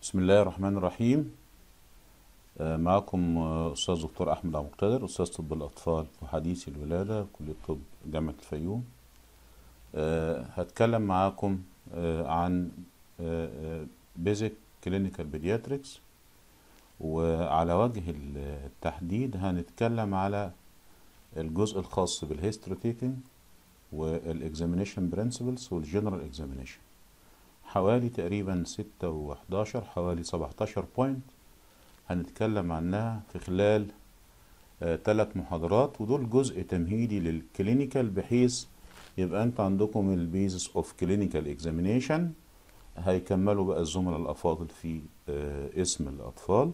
بسم الله الرحمن الرحيم آه، معكم آه، أستاذ دكتور أحمد عبد المقتدر أستاذ طب الأطفال وحديث الولادة كلية طب جامعة الفيوم آه، هتكلم معاكم آه، عن بيزك كلينيكال بيدياتريكس وعلى وجه التحديد هنتكلم على الجزء الخاص بالهيستوري تيكينج والاكزامينيشن برنسبلز والجنرال اكزامينيشن حوالي تقريبا ستة وحداشر حوالي سبعتاشر بوينت هنتكلم عنها في خلال ثلاث محاضرات ودول جزء تمهيدي للكلينيكال بحيث يبقى انت عندكم البيزس اوف كلينيكال اكزامينيشن هيكملوا بقى الزملاء الافاضل في آه، اسم الاطفال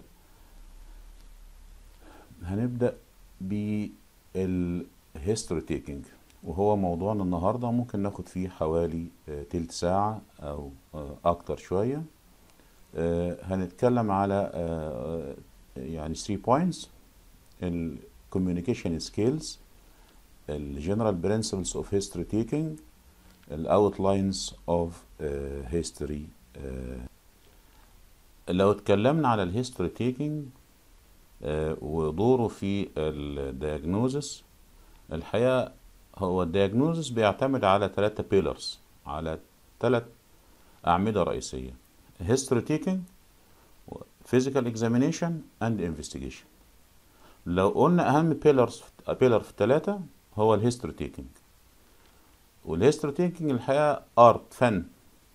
هنبدأ بالهيستوري تيكينج وهو موضوعنا النهارده ممكن ناخد فيه حوالي آه، تلت ساعة أو آه، أكتر شوية آه، هنتكلم على آه، يعني 3 points ال communication skills ال general principles of history taking ال outlines of آه، history آه. لو اتكلمنا على الهيستوري تيكينج ودوره في الدياجنوزس الحقيقة هو الدياجنوزس بيعتمد على ثلاثة بيلرز على ثلاث أعمدة رئيسية history taking physical examination and investigation لو قلنا أهم بيلرز بيلر في الثلاثة هو الهيستوري تيكينج والهيستوري تيكينج الحقيقة ارت فن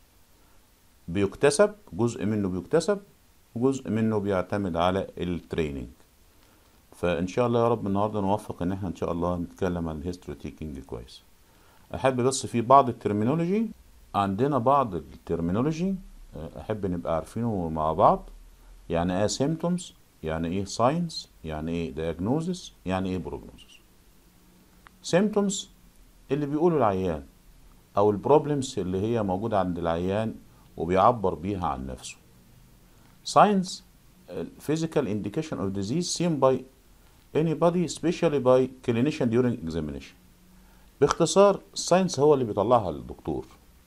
بيكتسب جزء منه بيكتسب وجزء منه بيعتمد على التريننج فان شاء الله يا رب النهارده نوفق ان احنا ان شاء الله نتكلم عن الهيستوري تيكينج كويس احب بس في بعض الترمينولوجي عندنا بعض الترمينولوجي آه، احب نبقى عارفينه مع بعض يعني ايه سيمتومز يعني ايه ساينز يعني ايه diagnosis يعني ايه بروجنوزس سيمتومز اللي بيقوله العيان او البروبلمز اللي هي موجوده عند العيان وبيعبر بيها عن نفسه signs uh, physical indication of disease seen by anybody especially by clinician during examination باختصار الساينس هو اللي بيطلعها الدكتور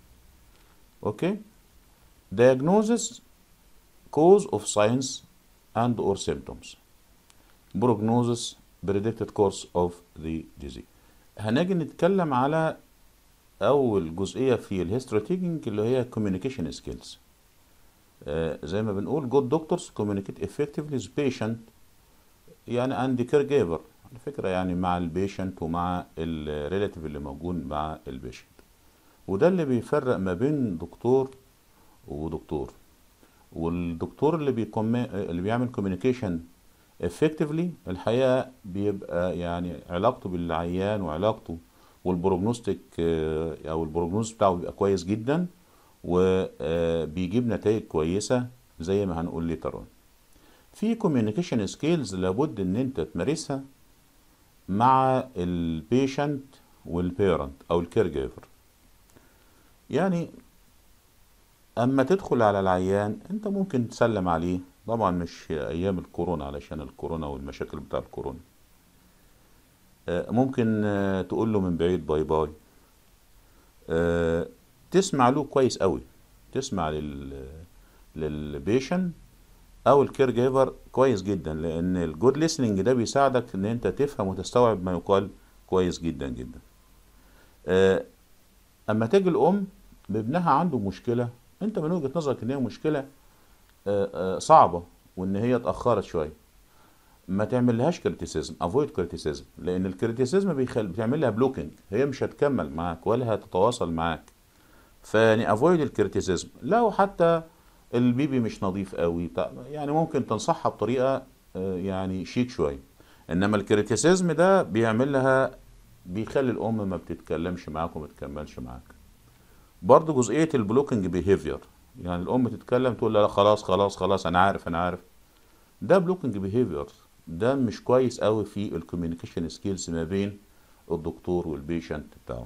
اوكي diagnosis cause of signs and or symptoms prognosis predicted course of the disease هنجي نتكلم على اول جزئيه في الهيستوري تيكينج اللي هي communication skills آه، زي ما بنقول good doctors communicate effectively with patient يعني and caregiver على فكرة يعني مع البيشنت ومع الريلاتيف اللي موجود مع البيشنت وده اللي بيفرق ما بين دكتور ودكتور والدكتور اللي بيكم اللي بيعمل كوميونيكيشن effectively الحقيقة بيبقى يعني علاقته بالعيان وعلاقته والبروجنوستيك آه، او البروجنوز بتاعه بيبقى كويس جدا وبيجيب نتائج كويسة زي ما هنقول ليتر اون في كوميونيكيشن سكيلز لابد ان انت تمارسها مع البيشنت والبيرنت او الكير جيفر يعني اما تدخل على العيان انت ممكن تسلم عليه طبعا مش ايام الكورونا علشان الكورونا والمشاكل بتاع الكورونا آه، ممكن آه، تقول له من بعيد باي باي آه، تسمع له كويس قوي تسمع لل للبيشن او الكير جيفر كويس جدا لان الجود ليسننج ده بيساعدك ان انت تفهم وتستوعب ما يقال كويس جدا جدا آه، اما تيجي الام بابنها عنده مشكله انت من وجهه نظرك ان هي مشكله آه، آه، صعبه وان هي اتاخرت شويه ما تعملهاش كريتيسيزم افويد كريتيسيزم لان الكريتيسيزم بيخل... بتعمل لها بلوكينج هي مش هتكمل معاك ولا هتتواصل معاك فيعني افويد الكريتيسيزم لو حتى البيبي مش نظيف قوي بتاع- يعني ممكن تنصحها بطريقه آه، يعني شيك شويه انما الكريتيسيزم ده بيعمل لها بيخلي الام ما بتتكلمش معاك وما تكملش معاك برضه جزئيه البلوكينج بيهيفير يعني الام تتكلم تقول لا لا خلاص خلاص خلاص انا عارف انا عارف ده بلوكينج بيهيفير ده مش كويس قوي في الكوميونيكيشن سكيلز ما بين الدكتور والبيشنت بتاعه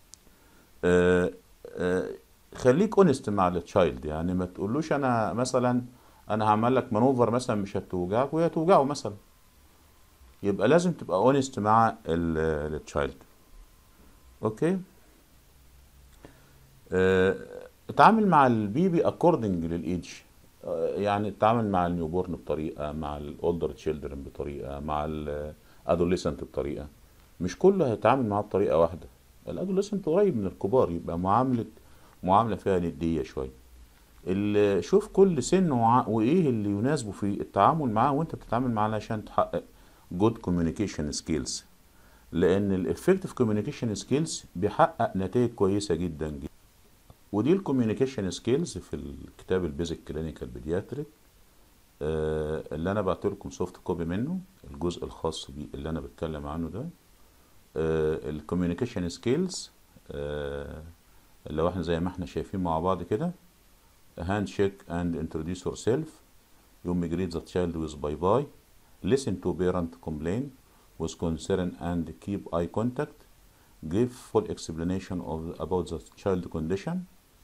آه، آه، خليك اونست مع التشايلد يعني ما تقولوش انا مثلا انا هعمل لك مانوفر مثلا مش هتوجعك وهي توجعه مثلا يبقى لازم تبقى اونست مع التشايلد اوكي آه، اتعامل مع البيبي اكوردنج للايدج آه، يعني التعامل مع النيوبورن بطريقة مع الاولدر تشيلدرن بطريقة مع الادوليسنت بطريقة مش كله هيتعامل معاه بطريقة واحدة الادوليسنت قريب من الكبار يبقى معاملة معاملة فيها ندية شوية اللي شوف كل سن وع- وايه اللي يناسبه في التعامل معاه وانت بتتعامل معاه علشان تحقق جود كوميونيكيشن سكيلز لان الافكتيف كوميونيكيشن سكيلز بيحقق نتائج كويسه جدا جدا ودي الكوميونيكيشن سكيلز في الكتاب البيزك كلينيكال بيدياتريك اللي انا بعت لكم سوفت كوبي منه الجزء الخاص بيه اللي انا بتكلم عنه ده الكوميونيكيشن سكيلز لو احنا زي ما احنا شايفين مع بعض كده handshake and introduce yourself you may greet the child with bye bye listen to parent complain with concern and keep eye contact give full explanation of about the child condition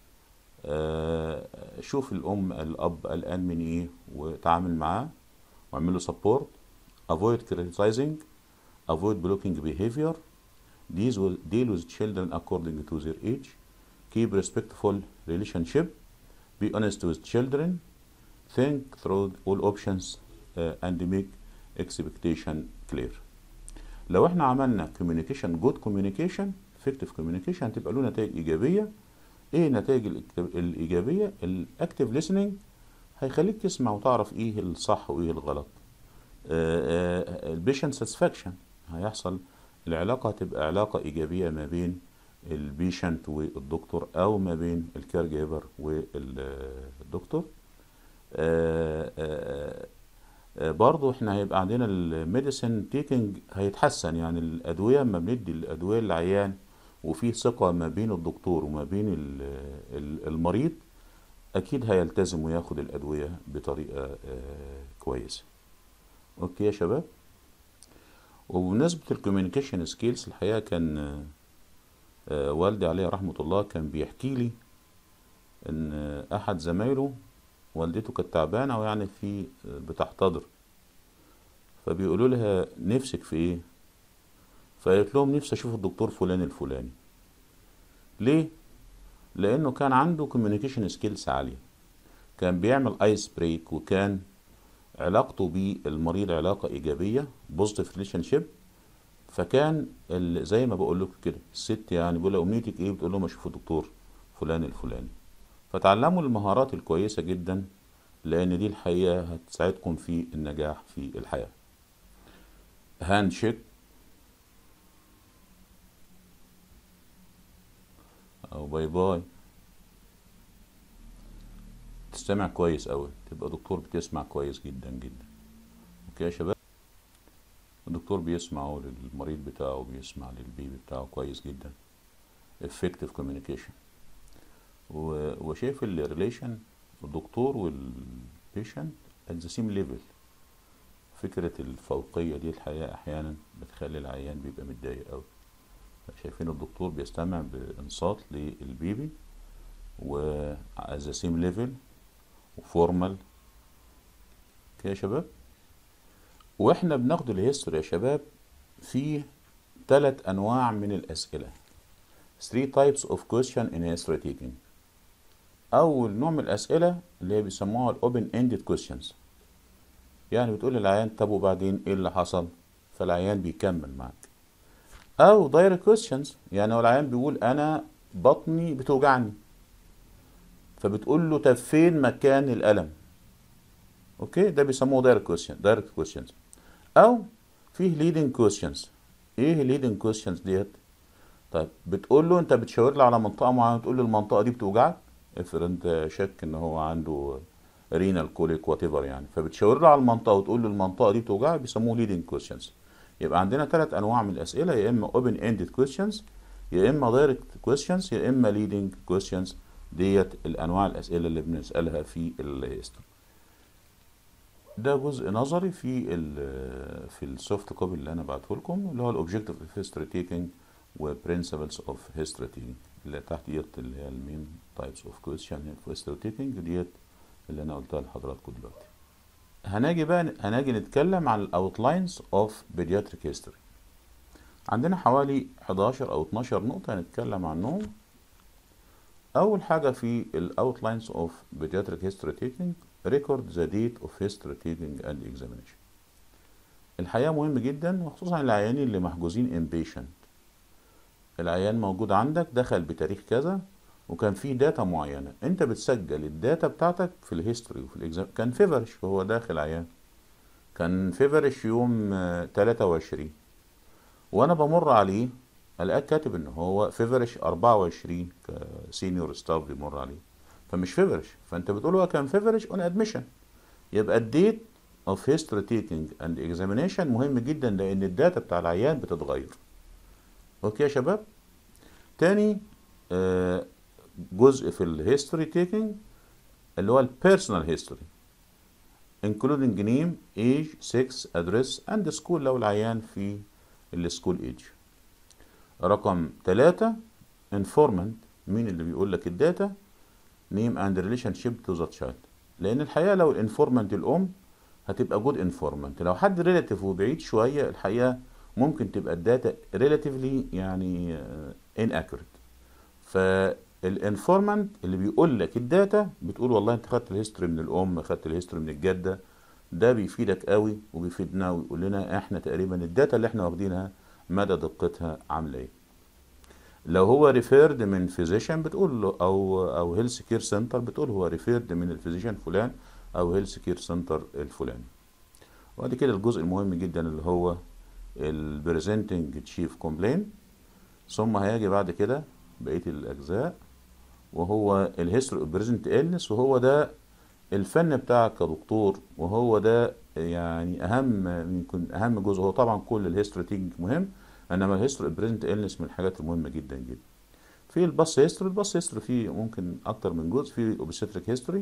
آه، شوف الأم الأب قلقان من إيه وتعامل معاه واعمل له support avoid criticizing avoid blocking behavior deal with, deal with children according to their age keep respectful relationship be honest with children think through all options uh, and make expectation clear لو احنا عملنا communication good communication effective communication هتبقى له نتائج ايجابيه ايه النتائج الإيجاب- الايجابيه الاكتيف listening هيخليك تسمع وتعرف ايه الصح وايه الغلط البيشنت ساتسفاكشن هيحصل العلاقه هتبقى علاقه ايجابيه ما بين البيشنت والدكتور او ما بين الكير جيفر والدكتور آه، آه، آه، برضو احنا هيبقى عندنا الميديسن تيكنج هيتحسن يعني الادويه لما بندي الادويه للعيان وفي ثقه ما بين الدكتور وما بين ال- ال- المريض اكيد هيلتزم وياخد الادويه بطريقه آه، كويسه اوكي يا شباب وبمناسبه الكوميونيكيشن سكيلز الحقيقه كان آه، آه، والدي عليه رحمه الله كان بيحكي لي ان آه، احد زمايله والدته كانت تعبانه ويعني في آه، بتحتضر فبيقولوا لها نفسك في ايه فقالت لهم نفسي اشوف الدكتور فلان الفلاني ليه لانه كان عنده كوميونيكيشن سكيلز عاليه كان بيعمل ايس بريك وكان علاقته بالمريض علاقه ايجابيه بوزيتيف ريليشن شيب فكان ال- زي ما بقول لكم كده الست يعني بيقول لها امنيتك ايه بتقول لهم اشوف الدكتور فلان الفلاني فتعلموا المهارات الكويسه جدا لان دي الحقيقه هتساعدكم في النجاح في الحياه هاند شيك او باي باي تستمع كويس قوي تبقى دكتور بتسمع كويس جدا جدا اوكي يا شباب الدكتور بيسمع للمريض بتاعه بيسمع للبيبي بتاعه كويس جدا effective communication و- وشايف الريليشن الدكتور والبيشنت at the same level فكرة الفوقية دي الحقيقة أحيانا بتخلي العيان بيبقى متضايق أوي شايفين الدكتور بيستمع بإنصات للبيبي و at the same level وفورمال كده يا شباب واحنا بناخد الهيستوري يا شباب في ثلاث انواع من الاسئله 3 types of question in history taking اول نوع من الاسئله اللي هي بيسموها الاوبن اندد questions يعني بتقول للعيان طب وبعدين ايه اللي حصل فالعيان بيكمل معاك او direct questions يعني هو العيان بيقول انا بطني بتوجعني فبتقول له طب فين مكان الالم اوكي ده بيسموه دايركت كويشن دايركت كويشنز او فيه ليدنج كويشنز ايه ليدنج كويشنز ديت طيب بتقول له انت بتشاور له على منطقه معينه تقول له المنطقه دي بتوجعك افرض انت شك ان هو عنده رينال كوليك وات ايفر يعني فبتشاور له على المنطقه وتقول له المنطقه دي بتوجعك بيسموه ليدنج كويشنز يبقى عندنا ثلاث انواع من الاسئله يا اما اوبن اندد كويشنز يا اما دايركت كويشنز يا اما ليدنج كويشنز ديت الانواع الاسئله اللي بنسالها في الهيستوري ده جزء نظري في ال في السوفت كوبي اللي انا بعته لكم اللي هو الاوبجكتيف اوف هيستوري تيكينج وبرنسبلز اوف هيستوري تيكينج اللي تحت ديت اللي هي المين تايبس اوف كويشن في هيستوري تيكينج ديت اللي انا قلتها لحضراتكم دلوقتي هناجي بقى هناجي نتكلم عن الاوتلاينز اوف بيدياتريك هيستوري عندنا حوالي 11 او 12 نقطة هنتكلم عنهم اول حاجه في الاوتلاينز اوف pediatric history taking record the date of history taking and examination الحقيقه مهم جدا وخصوصا العيانين اللي محجوزين inpatient العيان موجود عندك دخل بتاريخ كذا وكان في داتا معينه انت بتسجل الداتا بتاعتك في الهيستوري وفي الاكزام كان فيفرش وهو داخل عيان كان فيفرش يوم آه، 23 وانا بمر عليه الاقيك كاتب ان هو فيفرش 24 كسينيور ستاف بيمر عليه فمش فيفرش فانت بتقول هو كان فيفرش اون ادميشن يبقى الديت اوف هيستوري تيكينج اند اكزامينيشن مهم جدا لان الداتا بتاع العيان بتتغير اوكي يا شباب تاني آه، جزء في الهيستوري تيكينج اللي هو البيرسونال هيستوري including name, age, sex, address and school لو العيان في السكول ايج رقم ثلاثة informant مين اللي بيقول لك الداتا name and relationship to the child لان الحقيقة لو الانفورمانت الام هتبقى جود انفورمانت لو حد ريلاتيف وبعيد شوية الحقيقة ممكن تبقى الداتا ريلاتيفلي يعني آه، inaccurate فالانفورمانت اللي بيقول لك الداتا بتقول والله انت خدت الهيستوري من الام خدت الهيستوري من الجده ده بيفيدك قوي وبيفيدنا ويقول لنا احنا تقريبا الداتا اللي احنا واخدينها مدى دقتها عامله ايه لو هو ريفيرد من فيزيشن بتقول له او او هيلث كير سنتر بتقول هو ريفيرد من الفيزيشن فلان او هيلث كير سنتر الفلاني وبعد كده الجزء المهم جدا اللي هو البريزنتنج تشيف كومبلين ثم هيجي بعد كده بقيه الاجزاء وهو الهيستوري اوف بريزنت إلنس وهو ده الفن بتاعك كدكتور وهو ده يعني اهم يمكن اهم جزء هو طبعا كل الهيستوري تيجي مهم انما الهيستوري بريزنت إلنس من الحاجات المهمه جدا جدا في الباص هيستوري الباص هيستوري فيه ممكن اكتر من جزء في اوبستريك هيستوري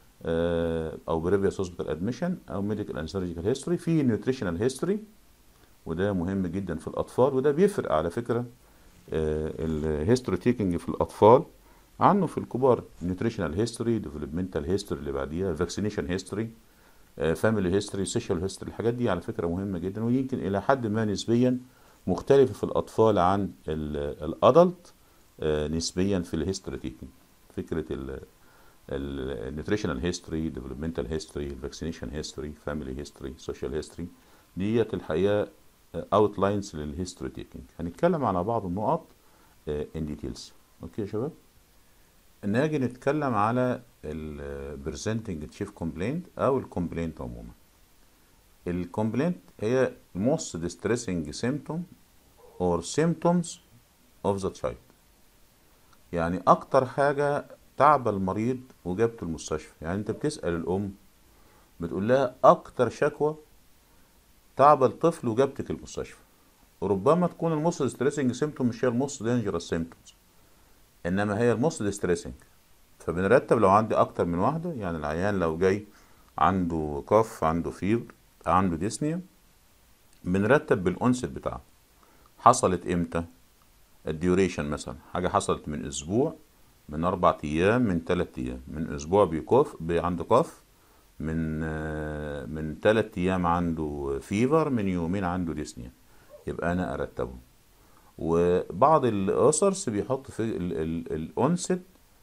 او بريفيوس هوسبيتال ادميشن او ميديكال اند سيرجيكال هيستوري في نيوتريشنال هيستوري وده مهم جدا في الاطفال وده بيفرق على فكره الهيستوري تيكنج في الاطفال عنه في الكبار نيوتريشنال هيستوري ديفلوبمنتال هيستوري اللي بعديها فاكسينيشن هيستوري فاميلي هيستوري سوشيال هيستوري الحاجات دي على فكره مهمه جدا ويمكن الى حد ما نسبيا مختلفه في الاطفال عن الادلت نسبيا في الهيستوري تيكنج فكره النيوتريشنال هيستوري ديفلوبمنتال هيستوري الفاكسينيشن هيستوري فاميلي هيستوري سوشيال هيستوري ديت الحقيقه اوتلاينز للهيستوري تيكنج هنتكلم على بعض النقط ان ديتيلز اوكي يا شباب نيجي نتكلم على البريزنتنج تشيف كومبلينت او الكومبلينت عموما الكومبلينت هي most distressing symptom or symptoms of the child يعني اكتر حاجة تعب المريض وجابته المستشفى يعني انت بتسأل الام بتقول لها اكتر شكوى تعب الطفل وجابتك المستشفى ربما تكون الموست ستريسنج سيمتوم مش هي الموست دينجرس سيمتومز انما هي الموست ستريسنج فبنرتب لو عندي اكتر من واحده يعني العيان لو جاي عنده كف عنده فيبر عنده ديسنيا بنرتب بالانست بتاعه حصلت امتى الديوريشن مثلا حاجه حصلت من اسبوع من اربع ايام من ثلاث ايام من اسبوع بيكف عنده كف من من ثلاث ايام عنده فيفر من يومين عنده ديسنيا يبقى انا ارتبهم وبعض الاسرس بيحط في الانست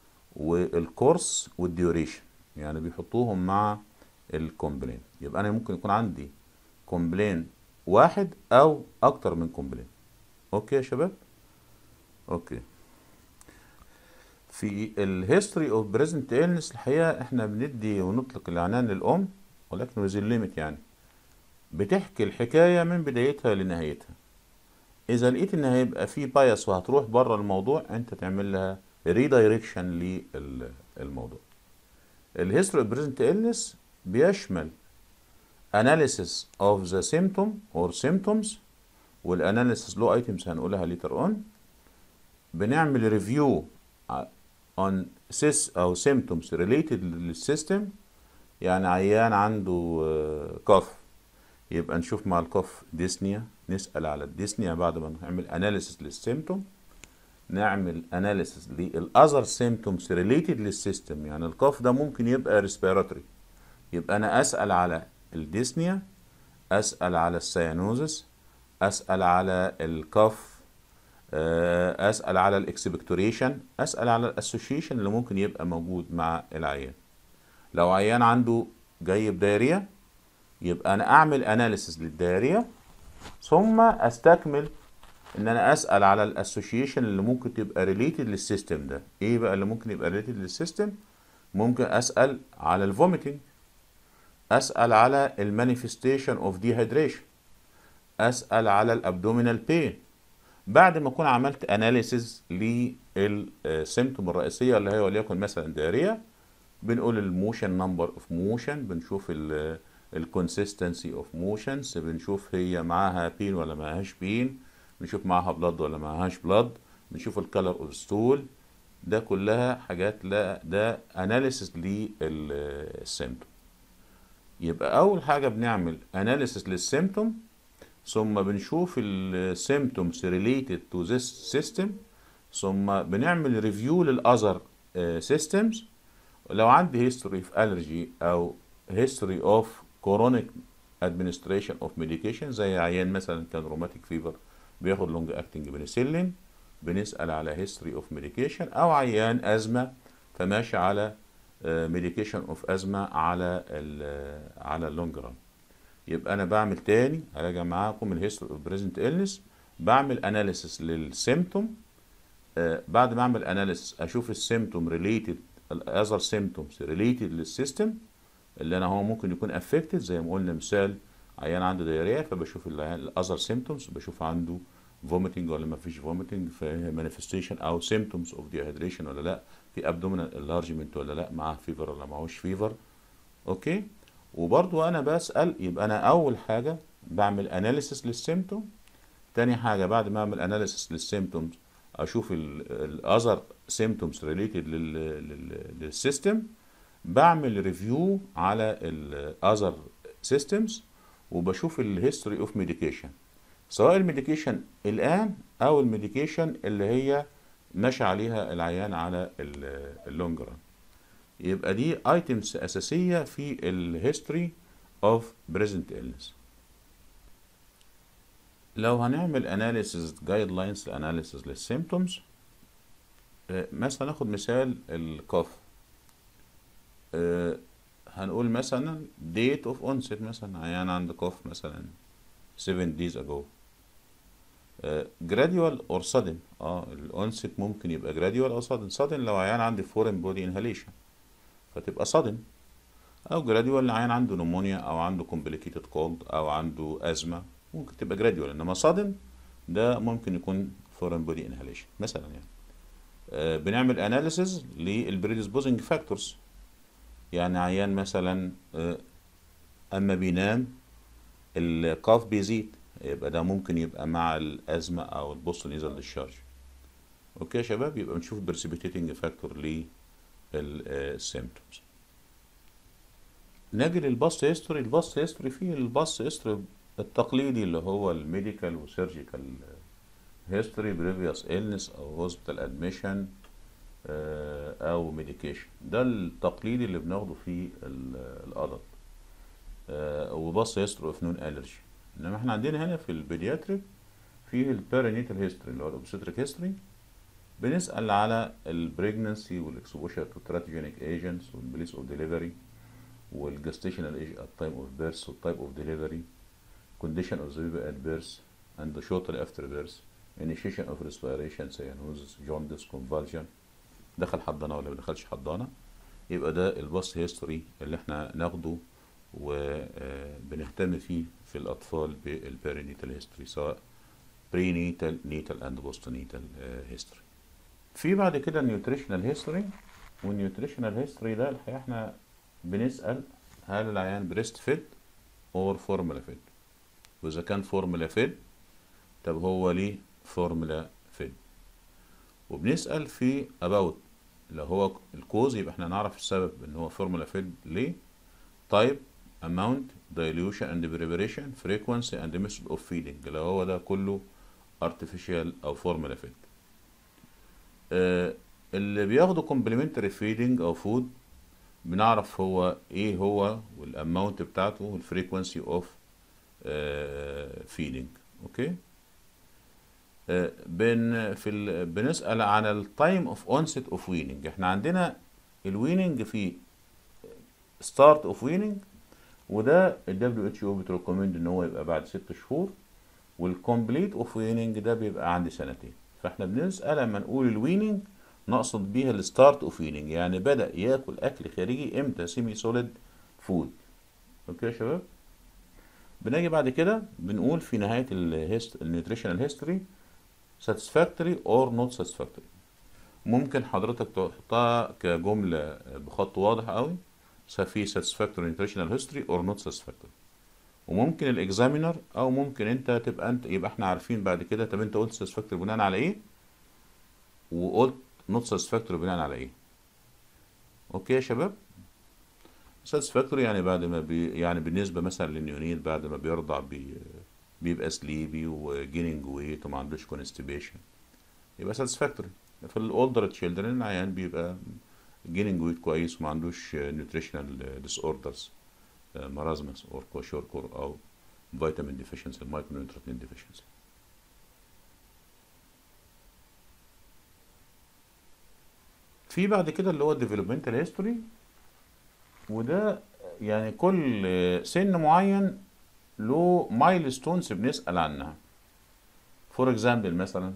والكورس والديوريشن يعني بيحطوهم مع الكومبلين يبقى انا ممكن يكون عندي كومبلين واحد او اكتر من كومبلين اوكي يا شباب اوكي في الهيستوري اوف بريزنت إلنس الحقيقه احنا بندي ونطلق العنان للام ولكن وزين ليميت يعني بتحكي الحكايه من بدايتها لنهايتها اذا لقيت ان هيبقى في بايس وهتروح بره الموضوع انت تعمل لها ريدايركشن للموضوع الهيستوري اوف بريزنت إلنس بيشمل analysis of the symptom or symptoms والاناليسيس له ايتمز هنقولها later on بنعمل ريفيو on sys او symptoms related للسيستم يعني عيان عنده كف يبقى نشوف مع الكف ديسنيا نسأل على الديسنيا بعد ما نعمل اناليسيس للسيمتوم نعمل اناليسيس للاذر سيمتومز ريليتد للسيستم يعني الكف ده ممكن يبقى ريسبيراتوري يبقى انا اسال على الديسنيا اسال على السيانوزس اسال على الكف آه، اسال على الاكسبكتوريشن اسال على الاسوشيشن اللي ممكن يبقى موجود مع العيان لو عيان عنده جاي بدايريا يبقى انا اعمل اناليسيس للدايريا ثم استكمل ان انا اسال على الاسوشيشن اللي ممكن تبقى ريليتد للسيستم ده ايه بقى اللي ممكن يبقى ريليتد للسيستم ممكن اسال على الفوميتنج اسال على المانيفستيشن اوف ديهيدريشن اسال على الابدومينال بين بعد ما اكون عملت اناليسيز للسيمتوم الرئيسيه اللي هي وليكن مثلا داريه بنقول الموشن نمبر اوف موشن بنشوف الكونسيستنسي اوف موشنز بنشوف هي معاها بين ولا معاهاش بين بنشوف معاها بلاد ولا معاهاش بلاد بنشوف الكالر اوف ستول ده كلها حاجات لا ده اناليسيس للسيمتوم يبقى اول حاجه بنعمل اناليسيس للسيمتوم ثم بنشوف السيمتومز ريليتد تو ذس سيستم ثم بنعمل ريفيو للاذر سيستمز لو عندي هيستوري في الرجي او هيستوري اوف كورونيك ادمنستريشن اوف ميديكيشن زي عيان مثلا كان روماتيك فيفر بياخد لونج اكتنج بنسلين بنسال على هيستوري اوف ميديكيشن او عيان ازمه فماشي على ميديكيشن اوف ازمه على ال على اللونج ران يبقى انا بعمل تاني هراجع معاكم الهيستوري اوف بريزنت النس بعمل اناليسيس للسيمتوم آه بعد ما اعمل اناليسيس اشوف السيمتوم ريليتد الاذر سيمتومز ريليتد للسيستم اللي انا هو ممكن يكون افكتد زي ما قلنا مثال عيان عنده دايريا فبشوف الاذر سيمتومز بشوف عنده فوميتنج ولا ما فيش فوميتنج في مانيفستيشن او سيمتومز اوف ديهيدريشن ولا لا في ابدومينال انلارجمنت ولا لا معاه فيفر ولا معهوش فيفر اوكي وبرضو انا بسال يبقى انا اول حاجه بعمل اناليسيس للسيمتوم تاني حاجه بعد ما اعمل اناليسيس للسيمتومز اشوف الاذر سيمتومز ريليتد للسيستم بعمل ريفيو على الاذر سيستمز وبشوف الهيستوري اوف ميديكيشن سواء الميديكيشن الان او الميديكيشن اللي هي ماشي عليها العيان على اللونج ران يبقى دي ايتمز اساسيه في الهيستوري اوف بريزنت illness لو هنعمل اناليسيز جايد لاينز اناليسيز للسيمتومز مثلا ناخد مثال الكوف هنقول مثلا date of onset مثلا عيان عنده كوف مثلا 7 days ago جراديوال اور sudden اه الانست ممكن يبقى جراديوال او sudden sudden لو عيان عنده فورين بودي انهاليشن فتبقى sudden او جراديوال عيان عنده نمونيا او عنده complicated cold او عنده ازمه ممكن تبقى جراديوال انما sudden ده ممكن يكون فورين بودي انهاليشن مثلا يعني آه بنعمل اناليسز للبريدisposing فاكتورز يعني عيان مثلا آه اما بينام الكاف بيزيد يبقى ده ممكن يبقى مع الازمه او البوست نيزل ديشارج اوكي يا شباب يبقى بنشوف برسبيتيتنج فاكتور للسيمتومز نجي للباست هيستوري الباست هيستوري فيه الباست هيستوري التقليدي اللي هو الميديكال وسيرجيكال هيستوري بريفيوس إلنس او هوسبيتال ادميشن او ميديكيشن ده التقليدي اللي بناخده في الادلت وباست هيستوري اوف نون الرجي انما احنا عندنا هنا في البيدياتريك فيه البيرينيتال هيستوري اللي هو الاوبستريك هيستوري بنسال على البريجنسي والاكسبوشر تو تراتوجينيك ايجنتس والبليس اوف ديليفري والجستيشنال ايج ات تايم اوف بيرث والتايب اوف ديليفري condition of the baby at birth and shortly after birth initiation of respiration cyanosis jaundice convulsion دخل حضانه ولا ما دخلش حضانه يبقى ده الباست هيستوري اللي احنا ناخده وبنهتم فيه في الأطفال بالبيرينيتال هيستوري سواء برينيتال نيتال اند بوست نيتال هيستوري في بعد كده النيوتريشنال هيستوري والنيوتريشنال هيستوري ده الحقيقة احنا بنسأل هل العيان بريست فيد اور فورمولا فيد وإذا كان فورمولا فيد طب هو ليه فورمولا فيد وبنسأل في about لو هو الكوز يبقى احنا نعرف السبب ان هو فورمولا فيد ليه type amount dilution and preparation frequency and method of feeding لو هو ده كله artificial او formula feed آه اللي بياخدوا complementary feeding او food بنعرف هو ايه هو والاماونت بتاعته والفريكونسي اوف feeding اوكي آه، بن في ال... بنسأل عن التايم اوف اونست اوف ويننج احنا عندنا الويننج في ستارت اوف ويننج وده ال WHO بتريكومند ان هو يبقى بعد ست شهور والكومبليت اوف ويننج ده بيبقى عند سنتين فاحنا بنسأل لما نقول الويننج نقصد بيها الستارت اوف ويننج يعني بدأ ياكل اكل خارجي امتى سيمي سوليد فود اوكي يا شباب بنيجي بعد كده بنقول في نهاية النيوتريشنال هيستوري satisfactory or not satisfactory ممكن حضرتك تحطها كجملة بخط واضح قوي في satisfactory nutritional history or not satisfactory وممكن الاكزامينر او ممكن انت تبقى انت يبقى احنا عارفين بعد كده طب انت قلت satisfactory بناء على ايه وقلت not satisfactory بناء على ايه اوكي يا شباب satisfactory يعني بعد ما بي يعني بالنسبة مثلا للنيونيت بعد ما بيرضع بي بيبقى سليبي وجيننج ويت وما عندوش كونستيبيشن يبقى satisfactory في الاولدر تشيلدرن العيان بيبقى جيننج ويت كويس وما عندوش نيوتريشنال ديس اوردرز مرازمس اور كوشوركور او فيتامين ديفيشنسي مايكرو نيوترينت ديفيشنسي في بعد كده اللي هو developmental هيستوري وده يعني كل سن معين له مايلستونز بنسأل عنها فور اكزامبل مثلا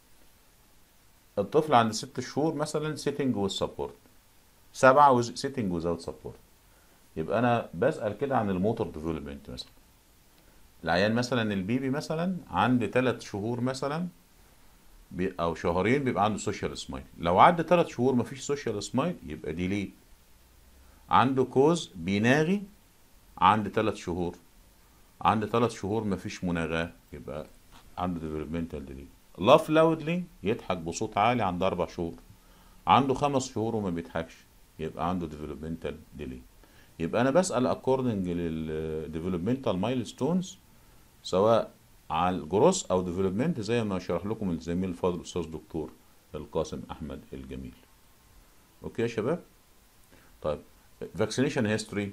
الطفل عند ست شهور مثلا sitting with support سبعة with sitting without support يبقى أنا بسأل كده عن الموتور ديفلوبمنت مثلا العيان مثلا البيبي مثلا عند تلات شهور مثلا بي أو شهرين بيبقى عنده سوشيال سمايل لو عدى تلات شهور مفيش سوشيال سمايل يبقى ديلي عنده كوز بيناغي عند تلات شهور عند ثلاث شهور مفيش مناغاة يبقى عنده developmental delay laugh loudly يضحك بصوت عالي عند أربع شهور عنده خمس شهور وما بيضحكش يبقى عنده developmental delay يبقى أنا بسأل according لل developmental milestones سواء على الجروس أو development زي ما شرح لكم الزميل الفاضل الأستاذ دكتور القاسم أحمد الجميل أوكي يا شباب طيب vaccination history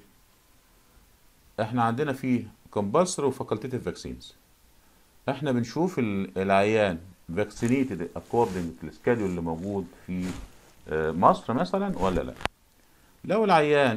احنا عندنا فيه compulsory وفاكولتيتيف فاكسينز احنا بنشوف العيان vaccinated according to السكادول اللي موجود في مصر مثلا ولا لا لو العيان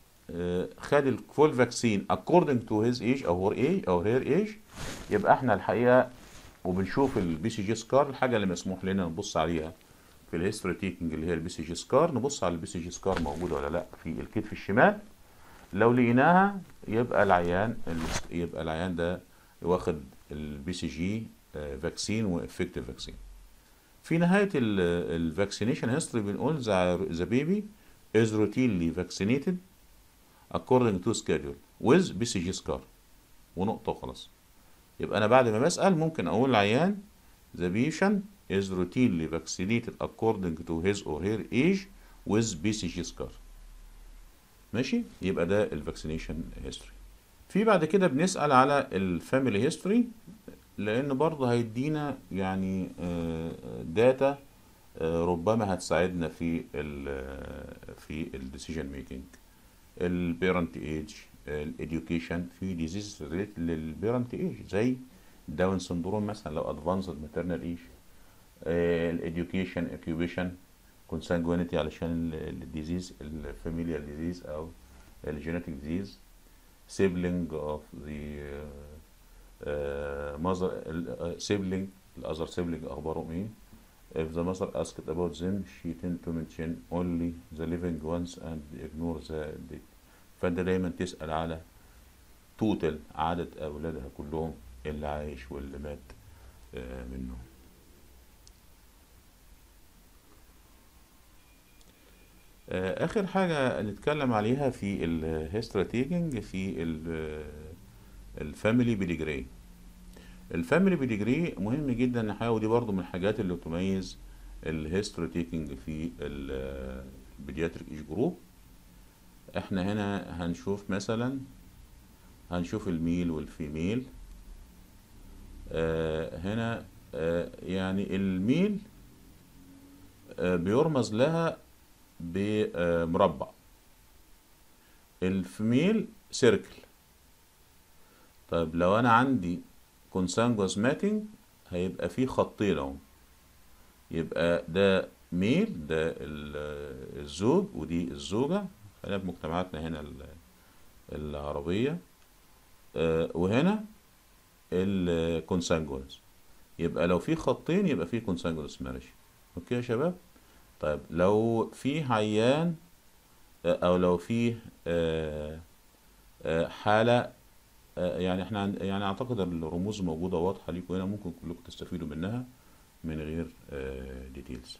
خد الفول فاكسين according to his age او her age او her age يبقى احنا الحقيقه وبنشوف البي سي جي سكار الحاجه اللي مسموح لنا نبص عليها في الهيستوري تيكنج اللي هي البي سي جي سكار نبص على البي سي جي سكار موجوده ولا لا في الكتف الشمال لو لقيناها يبقى العيان يبقى العيان ده واخد البي سي جي فاكسين وافكتيف فاكسين في نهاية الفاكسينيشن هيستوري بنقول ذا بيبي is routinely vaccinated according to schedule with BCG scar ونقطة وخلاص يبقى أنا بعد ما بسأل ممكن أقول العيان the patient is routinely vaccinated according to his or her age with BCG scar ماشي يبقى ده الفاكسينيشن هيستوري في بعد كده بنسأل على الفاميلي هيستوري لأن برضه هيدينا يعني داتا ربما هتساعدنا في ال في الديسيجن ميكنج البيرنت ايج الاديوكيشن في ديزيز ريليت للبيرنت ايج زي داون سندروم مثلا لو ادفانسد ماترنال ايج الاديوكيشن اوكيوبيشن كونسانجوينيتي علشان الديزيز الفاميليال ديزيز او الجينيتيك ديزيز سيبلينج اوف ذا ماذر سيبلينج الاذر سيبلينج اخبارهم ايه if the mother asked about them she tend to mention only the living ones and ignore the dead فانت دايما تسأل على توتال عدد اولادها كلهم اللي عايش واللي مات منهم اخر حاجة نتكلم عليها في الهيستراتيجنج في الفاميلي بيديجري الفاميلي بيديجري مهم جدا الحقيقة ودي برضو من الحاجات اللي تميز الهيستراتيجنج في البيدياتريك ايج جروب احنا هنا هنشوف مثلا هنشوف الميل والفيميل آه هنا آه يعني الميل آه بيرمز لها بمربع الفيميل سيركل طيب لو انا عندي كونسانجوس ماتنج هيبقى فيه خطين اهو يبقى ده ميل ده ال- الزوج ودي الزوجة خلينا في مجتمعاتنا هنا ال- العربية آه، وهنا الكونسانجونس يبقى لو في خطين يبقى في كونسانجونس مارج اوكي يا شباب طيب لو في عيان آه، او لو في آه، آه، حالة آه، يعني احنا عن- يعني اعتقد الرموز موجودة واضحة ليكم هنا ممكن كلكم تستفيدوا منها من غير ديتيلز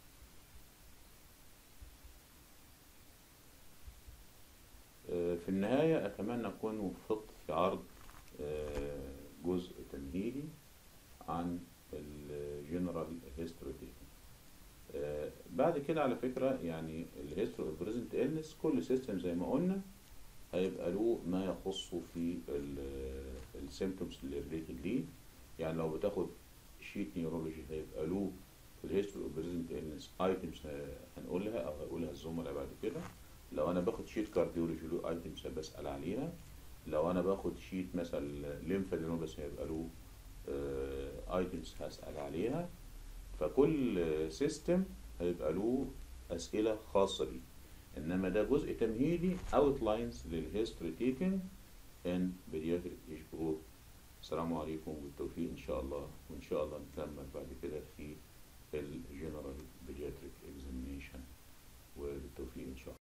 في النهاية أتمنى أكون وفقت في عرض آه، جزء تمهيدي عن الجنرال هيستوري بعد كده على فكرة يعني الهيستوري اوف بريزنت إلنس كل سيستم زي ما قلنا هيبقى له ما يخصه في السيمتومز اللي ريليتد ليه يعني لو بتاخد شيت نيورولوجي هيبقى له في الهيستوري اوف بريزنت إلنس ايتمز هنقولها او هيقولها الزملاء بعد كده لو انا باخد شيت كارديولوجي له ايتمز بسأل عليها لو انا باخد شيت مثلا ليمفادينوباث هيبقى له ايتمز هسأل عليها فكل سيستم هيبقى له أسئلة خاصة بيه إنما ده جزء تمهيدي outlines للهيستوري تيكنج in pediatric age group السلام عليكم والتوفيق إن شاء الله وإن شاء الله نكمل بعد كده